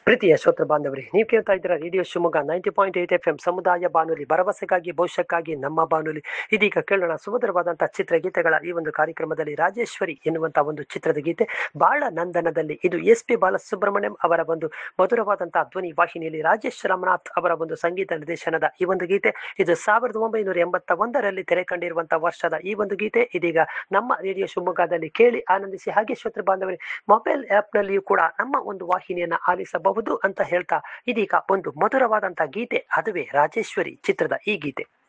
ಪ್ರೀತಿಯ ಶ್ರೋತೃ ಬಾಂಧವರೇ ನೀವು ಕೇಳ್ತಾ ಇದ್ದೀರಾ radio Shivamogga ninety point eight F M ಸಮುದಾಯ ಬಾನುಲಿ ಭರವಸೆಗಾಗಿ ಭವಿಷ್ಯಕ್ಕಾಗಿ ನಮ್ಮ ಬಾನುಲಿ ಇದೀಗ ಕೇಳೋಣ ಸುಮಧುರವಾದಂತಹ ಚಿತ್ರಗೀತೆಗಳ ಈ ಒಂದು ಕಾರ್ಯಕ್ರಮದಲ್ಲಿ ರಾಜೇಶ್ವರಿ ಎನ್ನುವಂತಹ ಒಂದು ಚಿತ್ರದ ಗೀತೆ ಬಾಳ ನಂದನದಲ್ಲಿ ಇದು ಎಸ್ ಪಿ ಬಾಲಸುಬ್ರಹ್ಮಣ್ಯಂ ಅವರ ಒಂದು ಮಧುರವಾದಂತಹ ಧ್ವನಿ ವಾಹಿನಿಯಲ್ಲಿ ರಾಜೇಶ್ ರಾಮನಾಥ್ ಅವರ ಒಂದು ಸಂಗೀತ ನಿರ್ದೇಶನದ ಈ ಒಂದು ಗೀತೆ ಇದು ಸಾವಿರದ ಒಂಬೈನೂರ ಎಂಬತ್ತ ಒಂದರಲ್ಲಿ ತೆರೆ ಕಂಡಿರುವಂತಹ ವರ್ಷದ ಈ ಒಂದು ಗೀತೆ ಇದೀಗ ನಮ್ಮ ರೇಡಿಯೋ ಶಿವಮೊಗ್ಗದಲ್ಲಿ ಕೇಳಿ ಆನಂದಿಸಿ ಹಾಗೆ ಶ್ರೋತೃ ಬಾಂಧವರೇ ಮೊಬೈಲ್ ಆಪ್ ನಲ್ಲಿಯೂ ಕೂಡ ನಮ್ಮ ಒಂದು ವಾಹಿನಿಯನ್ನ ಆಲಿಸಬಹುದು ಅಂತ ಹೇಳ್ತಾ ಇದೀಗ ಒಂದು ಮಧುರವಾದಂತಹ ಗೀತೆ ಅದುವೇ ರಾಜೇಶ್ವರಿ ಚಿತ್ರದ ಈ ಗೀತೆ